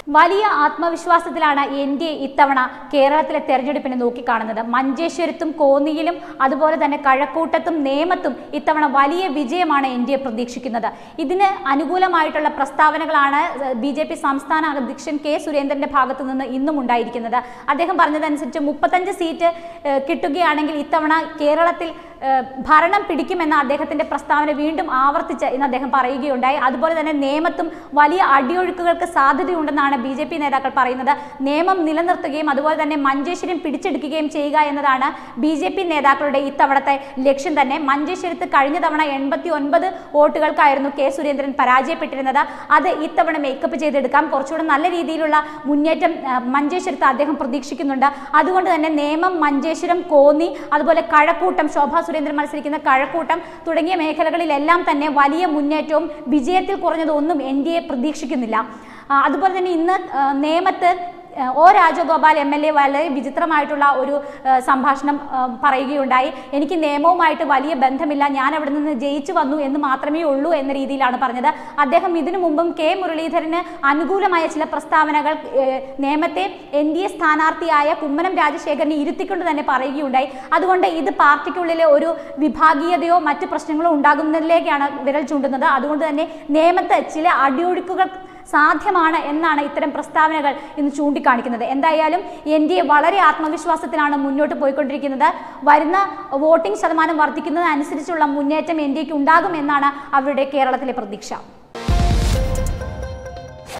വലിയ ആത്മവിശ്വാസത്തിലാണ് N D A ഇത്തവണ കേരളത്തിലെ തെരഞ്ഞെടുപ്പിനെ നോക്കിക്കാണുന്നത് മഞ്ചേശ്വരത്തും കോന്നിയിലും അതുപോലെ തന്നെ കഴക്കൂട്ടത്തും നേമത്തും ഇത്തവണ വലിയ വിജയമാണ് എൻ ഡി എ പ്രതീക്ഷിക്കുന്നത് ഇതിന് അനുകൂലമായിട്ടുള്ള പ്രസ്താവനകളാണ് ബി ജെ പി സംസ്ഥാന അധ്യക്ഷൻ കെ സുരേന്ദ്രന്റെ ഭാഗത്തു നിന്ന് ഇന്നും ഉണ്ടായിരിക്കുന്നത് അദ്ദേഹം പറഞ്ഞതനുസരിച്ച് മുപ്പത്തഞ്ച് സീറ്റ് ഏഹ്, കിട്ടുകയാണെങ്കിൽ ഇത്തവണ കേരളത്തിൽ ഏഹ്, ഭരണം പിടിക്കുമെന്ന അദ്ദേഹത്തിന്റെ പ്രസ്താവന വീണ്ടും ആവർത്തിച്ച് ഇന്ന് അദ്ദേഹം പറയുകയുണ്ടായി അതുപോലെ തന്നെ നിയമത്തും വലിയ അടിയൊഴുക്കുകൾക്ക് സാധ്യതയുണ്ടെന്നാണ് ബി ജെ പി നേതാക്കൾ പറയുന്നത് നിയമം നിലനിർത്തുകയും അതുപോലെ തന്നെ മഞ്ചേശ്വരം പിടിച്ചെടുക്കുകയും ചെയ്യുക എന്നതാണ് ബി ജെ പി നേതാക്കളുടെ ഇത്തവണത്തെ ലക്ഷ്യം തന്നെ മഞ്ചേശ്വരത്ത് കഴിഞ്ഞ തവണ എൺപത്തി ഒൻപത് വോട്ടുകൾക്കായിരുന്നു കെ സുരേന്ദ്രൻ പരാജയപ്പെട്ടിരുന്നത് അത് ഇത്തവണ മേക്കപ്പ് ചെയ്തെടുക്കാം കുറച്ചുകൂടെ നല്ല രീതിയിലുള്ള മുന്നേറ്റം ആ, മഞ്ചേശ്വരത്ത് അദ്ദേഹം പ്രതീക്ഷിക്കുന്നുണ്ട് അതുകൊണ്ട് തന്നെ നേമം മഞ്ചേശ്വരം കോന്നി അതുപോലെ കഴക്കൂട്ടം ശോഭാ സുരേന്ദ്രൻ മത്സരിക്കുന്ന കഴക്കൂട്ടം തുടങ്ങിയ മേഖലകളിലെല്ലാം തന്നെ വലിയ മുന്നേറ്റവും വിജയത്തിൽ കുറഞ്ഞതൊന്നും എൻ ഡി എ പ്രതീക്ഷിക്കുന്നില്ല ആ, അതുപോലെ തന്നെ ഇന്ന് ആ, നേമത്ത് ആ, O Rajagopal M L A വളരെ വിചിത്രമായിട്ടുള്ള ഒരു ആ, സംഭാഷണം ആ, പറയുകയുണ്ടായി എനിക്ക് നിയമവുമായിട്ട് വലിയ ബന്ധമില്ല ഞാൻ അവിടെ നിന്ന് ജയിച്ചു വന്നു എന്ന് മാത്രമേ ഉള്ളൂ എന്ന രീതിയിലാണ് പറഞ്ഞത് അദ്ദേഹം ഇതിനു മുമ്പും കെ മുരളീധരന് അനുകൂലമായ ചില പ്രസ്താവനകൾ ഏഹ്, നേമത്തെ എൻ ഡി എ സ്ഥാനാർത്ഥിയായ കുമ്മനം രാജശേഖരനെ ഇരുത്തിക്കൊണ്ട് തന്നെ പറയുകയുണ്ടായി അതുകൊണ്ട് ഇത് പാർട്ടിക്കുള്ളിലെ ഒരു വിഭാഗീയതയോ മറ്റ് പ്രശ്നങ്ങളോ ഉണ്ടാകുന്നതിലേക്കാണ് വിരൽ ചൂണ്ടുന്നത് അതുകൊണ്ട് തന്നെ നേമത്ത് ചില അടിയൊഴുക്കുകൾ സാധ്യമാണ് എന്നാണ് ഇത്തരം പ്രസ്താവനകൾ ഇന്ന് ചൂണ്ടിക്കാണിക്കുന്നത് എന്തായാലും എൻ ഡി എ വളരെ ആത്മവിശ്വാസത്തിലാണ് മുന്നോട്ട് പോയിക്കൊണ്ടിരിക്കുന്നത് വരുന്ന വോട്ടിംഗ് ശതമാനം വർദ്ധിക്കുന്നതനുസരിച്ചുള്ള മുന്നേറ്റം എൻ ഡി എക്ക് ഉണ്ടാകും എന്നാണ് അവരുടെ കേരളത്തിലെ പ്രതീക്ഷ